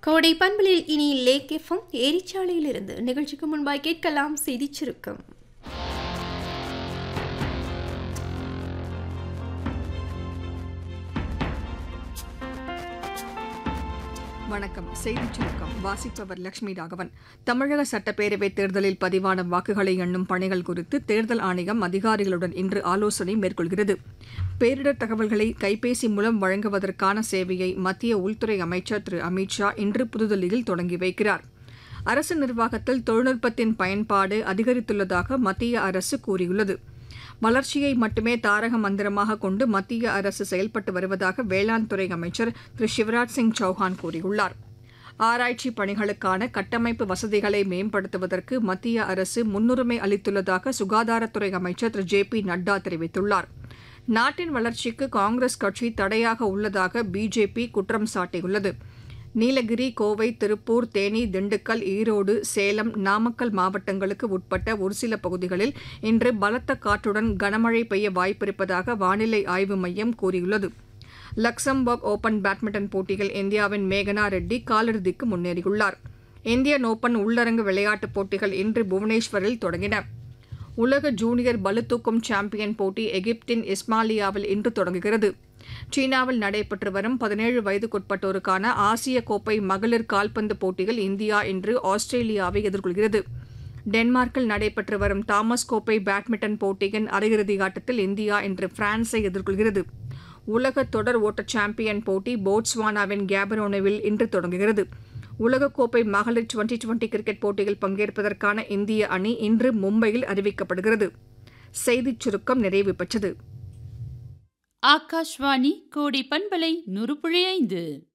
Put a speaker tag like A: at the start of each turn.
A: கோடை பண்பலில் இனி லேக் எஃப்எம் ஏரிச்சாலையில் இருந்து நிகழ்ச்சிக்கு முன்பாய் கேட்கலாம் செய்தி சுருக்கம்
B: வணக்கம் செய்திச் சுருக்கம் வாசிப்பவர் லட்சுமி ராகவன் தமிழக சட்டப்பேரவைத் தேர்தலில் பதிவான வாக்குகளை எண்ணும் பணிகள் குறித்து தேர்தல் ஆணையம் அதிகாரிகளுடன் இன்று ஆலோசனை மேற்கொள்கிறது பேரிடர் தகவல்களை கைபேசி மூலம் வழங்குவதற்கான சேவையை மத்திய உள்துறை அமைச்சர் திரு அமித் ஷா இன்று புதுதில்லியில் தொடங்கி வைக்கிறார் அரசு நிர்வாகத்தில் தொழில்நுட்பத்தின் பயன்பாடு அதிகரித்துள்ளதாக மத்திய அரசு கூறியுள்ளது வளர்ச்சியை மட்டுமே தாரக மந்திரமாக கொண்டு மத்திய அரசு செயல்பட்டு வருவதாக வேளாண் துறை அமைச்சர் திரு சிவராஜ் சிங் சௌஹான் கூறியுள்ளார் ஆராய்ச்சி பணிகளுக்கான கட்டமைப்பு வசதிகளை மேம்படுத்துவதற்கு மத்திய அரசு முன்னுரிமை அளித்துள்ளதாக சுகாதாரத்துறை அமைச்சர் திரு ஜே பி நட்டா தெரிவித்துள்ளார் நாட்டின் வளர்ச்சிக்கு காங்கிரஸ் கட்சி தடையாக உள்ளதாக பிஜேபி குற்றம் சாட்டியுள்ளது நீலகிரி கோவை திருப்பூர் தேனி திண்டுக்கல் ஈரோடு சேலம் நாமக்கல் மாவட்டங்களுக்கு உட்பட்ட ஒரு சில பகுதிகளில் இன்று பலத்த காற்றுடன் கனமழை பெய்ய வாய்ப்பிருப்பதாக வானிலை ஆய்வு மையம் கூறியுள்ளது லக்சம்பர்க் ஓபன் பேட்மிண்டன் போட்டியில் இந்தியாவின் மேகனா ரெட்டி காலிறுதிக்கு முன்னேறியுள்ளார் இந்தியன் ஓபன் உள்ளரங்கு விளையாட்டுப் போட்டிகள் இன்று புவனேஸ்வரில் தொடங்கின உலக ஜூனியர் பளுதூக்கும் சாம்பியன் போட்டி எகிப்தின் இஸ்மாலியாவில் இன்று தொடங்குகிறது சீனாவில் நடைபெற்று வரும் பதினேழு வயதுக்குட்பட்டோருக்கான ஆசிய கோப்பை மகளிர் கால்பந்து போட்டியில் இந்தியா இன்று ஆஸ்திரேலியாவை எதிர்கொள்கிறது டென்மார்க்கில் நடைபெற்று வரும் தாமஸ் கோப்பை பேட்மிண்டன் போட்டியின் அரையிறுதி ஆட்டத்தில் இந்தியா இன்று பிரான்ஸை எதிர்கொள்கிறது உலக தொடர் ஓட்ட சாம்பியன் போட்டி போட்ஸ்வானாவின் கேபரோனோவில் இன்று தொடங்குகிறது உலகக்கோப்பை மகளிர் டுவெண்டி டுவெண்டி கிரிக்கெட் போட்டியில் பங்கேற்பதற்கான இந்திய அணி இன்று மும்பையில் அறிவிக்கப்படுகிறது செய்திச் சுருக்கம் நிறைவு பெற்றது
C: ஆகாஷ்வாணி கோடி பண்பலை நூறு புள்ளி ஐந்து